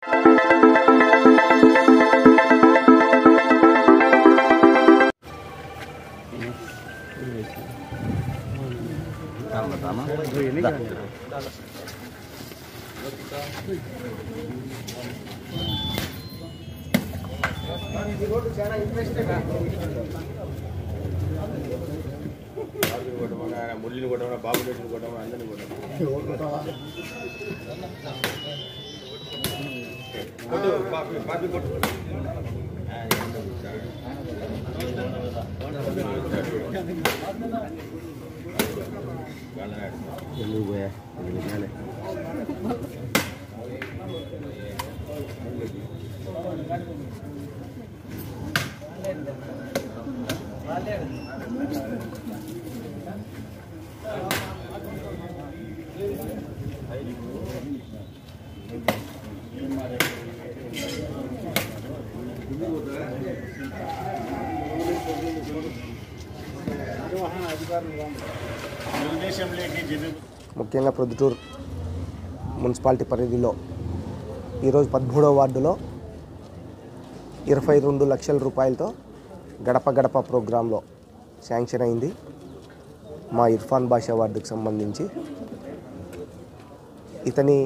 మురళిని కొట్టమన్నా బాబు రెడ్డిని కొట్టమన్నా అందరిని కొట్టమన్నా కొట్టు పాపి పాపి కొట్టు ముఖ్యంగా ప్రొద్దుటూరు మున్సిపాలిటీ పరిధిలో ఈరోజు పదమూడవ వార్డులో ఇరవై రెండు లక్షల రూపాయలతో గడప గడప ప్రోగ్రాంలో శాంక్షన్ అయింది మా ఇర్ఫాన్ బాషా వార్డుకు సంబంధించి ఇతని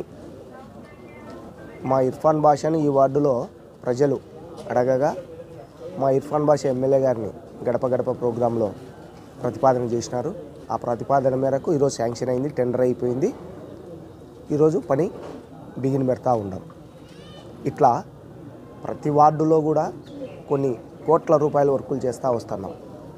మా ఇర్ఫాన్ బాషాని ఈ వార్డులో ప్రజలు అడగగా మా ఇర్ఫాన్ బాషా ఎమ్మెల్యే గారిని గడప గడప ప్రోగ్రాంలో ప్రతిపాదన చేసినారు ఆ ప్రతిపాదన మేరకు ఈరోజు శాంక్షన్ అయింది టెండర్ అయిపోయింది ఈరోజు పని బిగిన్ పెడతా ఉన్నాం ఇట్లా ప్రతి వార్డులో కూడా కొన్ని కోట్ల రూపాయల వర్కులు చేస్తూ వస్తున్నాం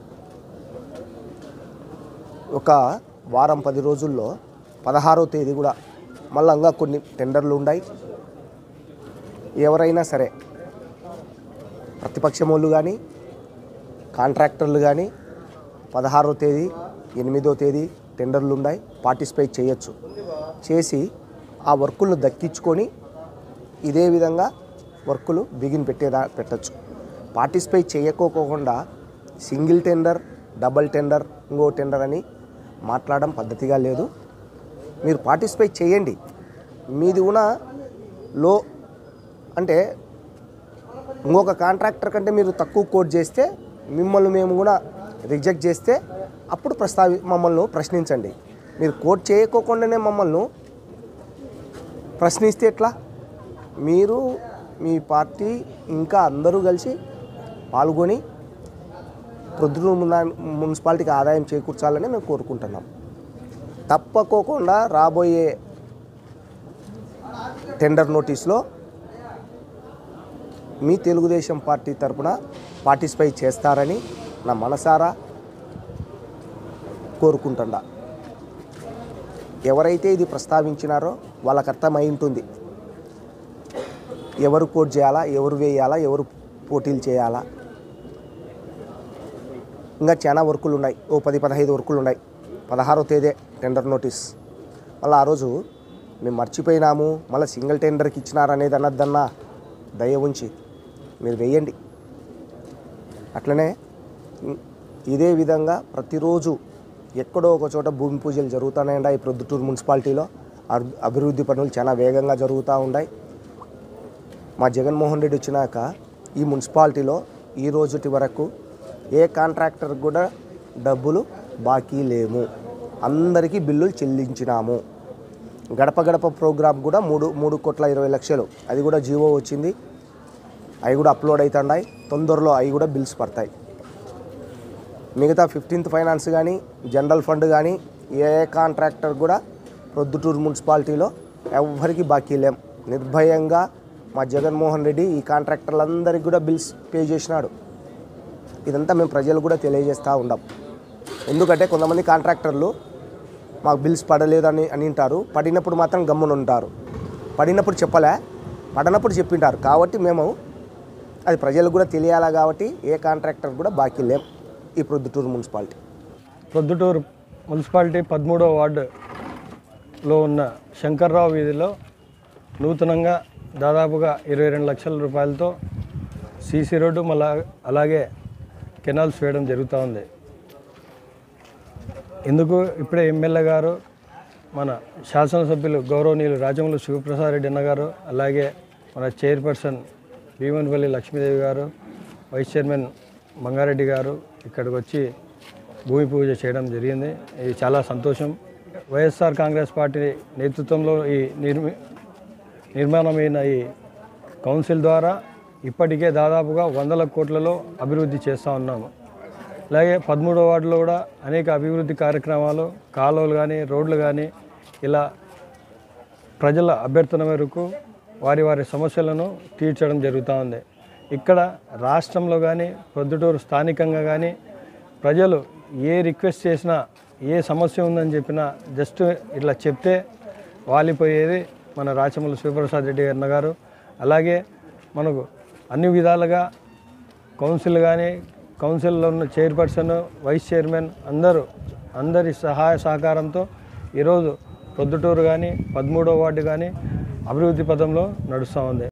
ఒక వారం పది రోజుల్లో పదహారో తేదీ కూడా మళ్ళీ ఇంకా కొన్ని టెండర్లు ఉన్నాయి ఎవరైనా సరే ప్రతిపక్షం వాళ్ళు కానీ కాంట్రాక్టర్లు కానీ పదహారో తేదీ ఎనిమిదో తేదీ టెండర్లు ఉన్నాయి పార్టిసిపేట్ చేయొచ్చు చేసి ఆ వర్కులను దక్కించుకొని ఇదే విధంగా వర్కులు బిగిన్ పెట్టేదా పెట్టచ్చు పార్టిసిపేట్ చేయకోకుండా సింగిల్ టెండర్ డబల్ టెండర్ ఇంకో టెండర్ అని మాట్లాడడం పద్ధతిగా లేదు మీరు పార్టిసిపేట్ చేయండి మీది కూడా లో అంటే ఇంకొక కాంట్రాక్టర్ కంటే మీరు తక్కువ కోట్ చేస్తే మిమ్మల్ని మేము కూడా రిజెక్ట్ చేస్తే అప్పుడు ప్రస్తావి మమ్మల్ని ప్రశ్నించండి మీరు కోట్ చేయకోకుండానే మమ్మల్ని ప్రశ్నిస్తే ఎట్లా మీరు మీ పార్టీ ఇంకా అందరూ కలిసి పాల్గొని ప్రొద్దుటూరు మున్నా- మున్సిపాలిటీకి ఆదాయం చేకూర్చాలని మేము కోరుకుంటున్నాం తప్పకోకుండా రాబోయే టెండర్ నోటీస్లో మీ తెలుగుదేశం పార్టీ తరపున పార్టిసిపేట్ చేస్తారని నా మనసారా కోరుకుంటున్నా ఎవరైతే ఇది ప్రస్తావించినారో వాళ్ళకి అర్థమై ఉంటుంది ఎవరు కోట్ చేయాలా ఎవరు వేయాలా ఎవరు పోటీలు చేయాలా ఇంకా చాలా వర్కులు ఉన్నాయి ఓ పది పదహైదు వర్కులు ఉన్నాయి పదహారో తేదీ టెండర్ నోటీస్ మళ్ళీ ఆ రోజు మేము మర్చిపోయినాము మళ్ళీ సింగిల్ టెండర్కి ఇచ్చినారనేది అన్నదన్నా దయ ఉంచి మీరు వేయండి అట్లనే ఇ- ఇదే విధంగా ప్రతిరోజు ఎక్కడో ఒక చోట భూమి పూజలు జరుగుతూనే ఉన్నాయి ప్రొద్దుటూరు మున్సిపాలిటీలో అర్- అభివృద్ధి పనులు చాలా వేగంగా జరుగుతూ ఉన్నాయి మా జగన్మోహన్ రెడ్డి వచ్చినాక ఈ మున్సిపాలిటీలో ఈ రోజుటి వరకు ఏ కాంట్రాక్టర్ కూడా డబ్బులు బాకీ లేము అందరికీ బిల్లులు చెల్లించినాము గడప గడప ప్రోగ్రామ్ కూడా మూడు మూడు కోట్ల ఇరవై లక్షలు అది కూడా జీవో వచ్చింది అవి కూడా అప్లోడ్ అవుతున్నాయి తొందరలో అవి కూడా బిల్స్ పడతాయి మిగతా ఫిఫ్టీన్త్ ఫైనాన్స్ కానీ జనరల్ ఫండ్ కానీ ఏ కాంట్రాక్టర్ కూడా ప్రొద్దుటూరు మున్సిపాలిటీలో ఎవ్వరికి బాకీ లేం నిర్భయంగా మా జగన్మోహన్ రెడ్డి ఈ కాంట్రాక్టర్లందరికీ కూడా బిల్స్ పే చేసినాడు ఇదంతా మేము ప్రజలు కూడా తెలియజేస్తూ ఉన్నాం ఎందుకంటే కొంతమంది కాంట్రాక్టర్లు మాకు బిల్స్ పడలేదని అని అంటారు పడినప్పుడు మాత్రం గమ్మున ఉంటారు పడినప్పుడు చెప్పలే పడనప్పుడు చెప్పింటారు కాబట్టి మేము అది ప్రజలకు కూడా తెలియాలా కాబట్టి ఏ కాంట్రాక్టర్ కూడా బాకీ లేం ఈ ప్రొద్దుటూరు మున్సిపాలిటీ ప్రొద్దుటూరు మున్సిపాలిటీ పదమూడవ వార్డులో ఉన్న శంకర్రావు వీధిలో నూతనంగా దాదాపుగా ఇరవై రెండు లక్షల రూపాయలతో సీసీ రోడ్డు మళ్ళా అలాగే కెనాల్స్ వేయడం జరుగుతూ ఉంది ఇందుకు ఇప్పుడే ఎమ్మెల్యే గారు మన శాసనసభ్యులు గౌరవనీయులు రాజమౌళి శివప్రసాద్ రెడ్డి అన్న గారు అలాగే మన చైర్పర్సన్ భీమన్పల్లి లక్ష్మీదేవి గారు వైస్ చైర్మన్ మంగారెడ్డి గారు ఇక్కడికి వచ్చి భూమి పూజ చేయడం జరిగింది ఇది చాలా సంతోషం వైఎస్ఆర్ కాంగ్రెస్ పార్టీ నేతృత్వంలో ఈ నిర్మి నిర్మాణమైన ఈ కౌన్సిల్ ద్వారా ఇప్పటికే దాదాపుగా వందల కోట్లలో అభివృద్ధి చేస్తూ ఉన్నాము అలాగే పదమూడవ వార్డులో కూడా అనేక అభివృద్ధి కార్యక్రమాలు కాలువలు కానీ రోడ్లు కానీ ఇలా ప్రజల అభ్యర్థన మేరకు వారి వారి సమస్యలను తీర్చడం జరుగుతూ ఉంది ఇక్కడ రాష్ట్రంలో కానీ ప్రొద్దుటూరు స్థానికంగా కానీ ప్రజలు ఏ రిక్వెస్ట్ చేసినా ఏ సమస్య ఉందని చెప్పినా జస్ట్ ఇట్లా చెప్తే వాలిపోయేది మన రాచమల్లి శివప్రసాద్ రెడ్డి అన్న గారు అలాగే మనకు అన్ని విధాలుగా కౌన్సిల్ కానీ కౌన్సిల్లో ఉన్న చైర్పర్సన్ వైస్ చైర్మన్ అందరూ అందరి సహాయ సహకారంతో ఈరోజు ప్రొద్దుటూరు కానీ పదమూడో వార్డు కానీ అభివృద్ధి పదంలో నడుస్తూ ఉంది